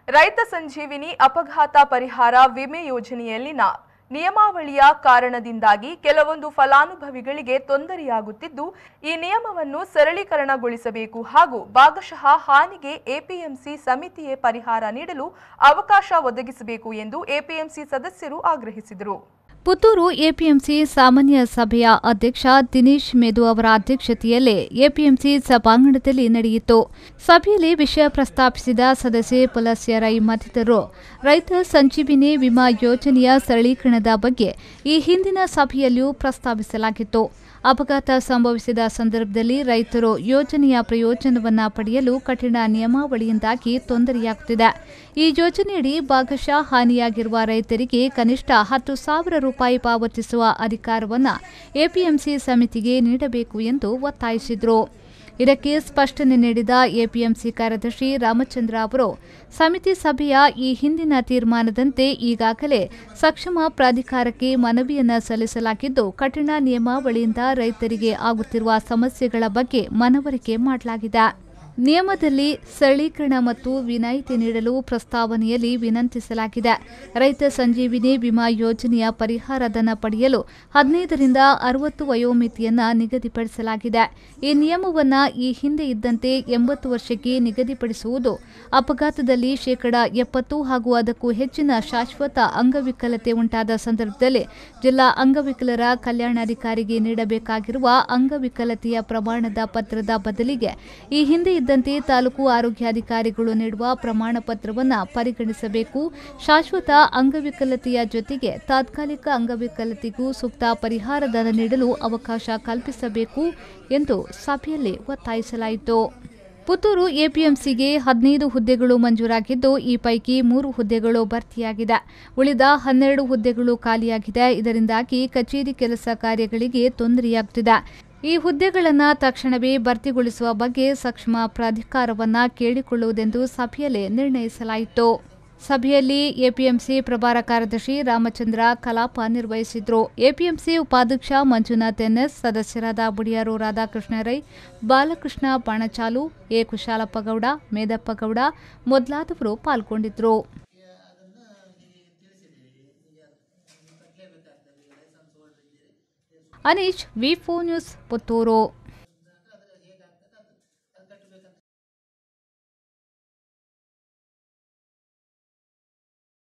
ರೈತ ಸಂಜೀವಿನಿ ಅಪಘಾತ ಪರಿಹಾರ ವಿಮೆ ಯೋಜನೆಯಲ್ಲಿನ ನಿಯಮಾವಳಿಯ ಕಾರಣದಿಂದಾಗಿ ಕೆಲವೊಂದು ಫಲಾನುಭವಿಗಳಿಗೆ ತೊಂದರೆಯಾಗುತ್ತಿದ್ದು ಈ ನಿಯಮವನ್ನು ಸರಳೀಕರಣಗೊಳಿಸಬೇಕು ಹಾಗೂ ಭಾಗಶಃ ಹಾನಿಗೆ ಎಪಿಎಂಸಿ ಸಮಿತಿಯೇ ಪರಿಹಾರ ನೀಡಲು ಅವಕಾಶ ಒದಗಿಸಬೇಕು ಎಂದು ಎಪಿಎಂಸಿ ಸದಸ್ಯರು ಆಗ್ರಹಿಸಿದರು ಪುತ್ತೂರು ಎಪಿಎಂಸಿ ಸಾಮಾನ್ಯ ಸಭೆಯ ಅಧ್ಯಕ್ಷ ದಿನೇಶ್ ಮೇದು ಅವರ ಅಧ್ಯಕ್ಷತೆಯಲ್ಲೇ ಎಪಿಎಂಸಿ ಸಭಾಂಗಣದಲ್ಲಿ ನಡೆಯಿತು ಸಭೆಯಲ್ಲಿ ವಿಷಯ ಪ್ರಸ್ತಾಪಿಸಿದ ಸದಸ್ಯೆ ಪುಲಸ್ಯ ರೈ ಮತ್ತಿತರರು ರೈತ ಸಂಜೀವಿನಿ ವಿಮಾ ಯೋಜನೆಯ ಸರಳೀಕರಣದ ಬಗ್ಗೆ ಈ ಹಿಂದಿನ ಸಭೆಯಲ್ಲಿಯೂ ಪ್ರಸ್ತಾವಿಸಲಾಗಿತ್ತು ಅಪಘಾತ ಸಂಭವಿಸಿದ ಸಂದರ್ಭದಲ್ಲಿ ರೈತರು ಯೋಜನೆಯ ಪ್ರಯೋಜನವನ್ನ ಪಡೆಯಲು ಕಠಿಣ ನಿಯಮಾವಳಿಯಿಂದಾಗಿ ತೊಂದರೆಯಾಗುತ್ತಿದೆ ಈ ಯೋಜನೆಯಡಿ ಭಾಗಶಃ ಹಾನಿಯಾಗಿರುವ ರೈತರಿಗೆ ಕನಿಷ್ಠ ಹತ್ತು ಸಾವಿರ ರೂಪಾಯಿ ಪಾವತಿಸುವ ಅಧಿಕಾರವನ್ನು ಎಪಿಎಂಸಿ ಸಮಿತಿಗೆ ನೀಡಬೇಕು ಎಂದು ಒತ್ತಾಯಿಸಿದರು ಇದಕ್ಕೆ ಸ್ಪಷ್ಟನೆ ನೀಡಿದ ಎಪಿಎಂಸಿ ಕಾರ್ಯದರ್ಶಿ ರಾಮಚಂದ್ರ ಅವರು ಸಮಿತಿ ಸಭೆಯ ಈ ಹಿಂದಿನ ತೀರ್ಮಾನದಂತೆ ಈಗಾಗಲೇ ಸಕ್ಷಮ ಪ್ರಾಧಿಕಾರಕ್ಕೆ ಮನವಿಯನ್ನ ಸಲ್ಲಿಸಲಾಗಿದ್ದು ಕಠಿಣ ನಿಯಮಾವಳಿಯಿಂದ ರೈತರಿಗೆ ಆಗುತ್ತಿರುವ ಸಮಸ್ಯೆಗಳ ಬಗ್ಗೆ ಮನವರಿಕೆ ಮಾಡಲಾಗಿದೆ ನಿಯಮದಲ್ಲಿ ಸರಳೀಕರಣ ಮತ್ತು ವಿನಾಯಿತಿ ನೀಡಲು ಪ್ರಸ್ತಾವನೆಯಲ್ಲಿ ವಿನಂತಿಸಲಾಗಿದೆ ರೈತ ಸಂಜೀವಿನಿ ವಿಮಾ ಯೋಜನೆಯ ಪರಿಹಾರಧನ ಪಡೆಯಲು ಹದಿನೈದರಿಂದ ಅರವತ್ತು ವಯೋಮಿತಿಯನ್ನ ನಿಗದಿಪಡಿಸಲಾಗಿದೆ ಈ ನಿಯಮವನ್ನ ಈ ಹಿಂದೆ ಇದ್ದಂತೆ ಎಂಬತ್ತು ವರ್ಷಕ್ಕೆ ನಿಗದಿಪಡಿಸುವುದು ಅಪಘಾತದಲ್ಲಿ ಶೇಕಡ ಎಪ್ಪತ್ತು ಹಾಗೂ ಅದಕ್ಕೂ ಹೆಚ್ಚಿನ ಶಾಶ್ವತ ಅಂಗವಿಕಲತೆ ಉಂಟಾದ ಸಂದರ್ಭದಲ್ಲಿ ಜಿಲ್ಲಾ ಅಂಗವಿಕಲರ ಕಲ್ಯಾಣಾಧಿಕಾರಿಗೆ ನೀಡಬೇಕಾಗಿರುವ ಅಂಗವಿಕಲತೆಯ ಪ್ರಮಾಣದ ಪತ್ರದ ಬದಲಿಗೆ ಈ ಹಿಂದೆ ಇದ್ದಂತೆ ತಾಲೂಕು ಆರೋಗ್ಯಾಧಿಕಾರಿಗಳು ನೀಡುವ ಪ್ರಮಾಣ ಪತ್ರವನ್ನು ಪರಿಗಣಿಸಬೇಕು ಶಾಶ್ವತ ಅಂಗವಿಕಲತೆಯ ಜೊತೆಗೆ ತಾತ್ಕಾಲಿಕ ಅಂಗವಿಕಲತೆಗೂ ಸೂಕ್ತ ಪರಿಹಾರ ಧನ ನೀಡಲು ಅವಕಾಶ ಕಲ್ಪಿಸಬೇಕು ಎಂದು ಸಭೆಯಲ್ಲಿ ಒತ್ತಾಯಿಸಲಾಯಿತು ಪುತ್ತೂರು ಎಪಿಎಂಸಿಗೆ ಹದಿನೈದು ಹುದ್ದೆಗಳು ಮಂಜೂರಾಗಿದ್ದು ಈ ಪೈಕಿ ಮೂರು ಹುದ್ದೆಗಳು ಭರ್ತಿಯಾಗಿದೆ ಉಳಿದ ಹನ್ನೆರಡು ಹುದ್ದೆಗಳು ಖಾಲಿಯಾಗಿದೆ ಇದರಿಂದಾಗಿ ಕಚೇರಿ ಕೆಲಸ ಕಾರ್ಯಗಳಿಗೆ ತೊಂದರೆಯಾಗುತ್ತಿದೆ ಈ ಹುದ್ದೆಗಳನ್ನು ತಕ್ಷಣವೇ ಭರ್ತಿಗೊಳಿಸುವ ಬಗ್ಗೆ ಸಕ್ಷಮ ಪ್ರಾಧಿಕಾರವನ್ನ ಕೇಳಿಕೊಳ್ಳುವುದೆಂದು ಸಭೆಯಲ್ಲಿ ನಿರ್ಣಯಿಸಲಾಯಿತು ಸಭೆಯಲ್ಲಿ ಎಪಿಎಂಸಿ ಪ್ರಭಾರ ಕಾರ್ಯದರ್ಶಿ ರಾಮಚಂದ್ರ ಕಲಾಪ ನಿರ್ವಹಿಸಿದ್ರು ಎಪಿಎಂಸಿ ಉಪಾಧ್ಯಕ್ಷ ಮಂಜುನಾಥ್ ಎನ್ಎಸ್ ಸದಸ್ಯರಾದ ಬುಡಿಯಾರು ರಾಧಾಕೃಷ್ಣ ರೈ ಬಾಲಕೃಷ್ಣ ಬಾಣಚಾಲು ಎ ಕುಶಾಲಪ್ಪ ಗೌಡ ಮೇದಪ್ಪ ಗೌಡ ಮೊದಲಾದವರು ಪಾಲ್ಗೊಂಡಿದ್ರು ಅನೀಶ್ ವಿ ನ್ಯೂಸ್ ಪುತ್ತೂರು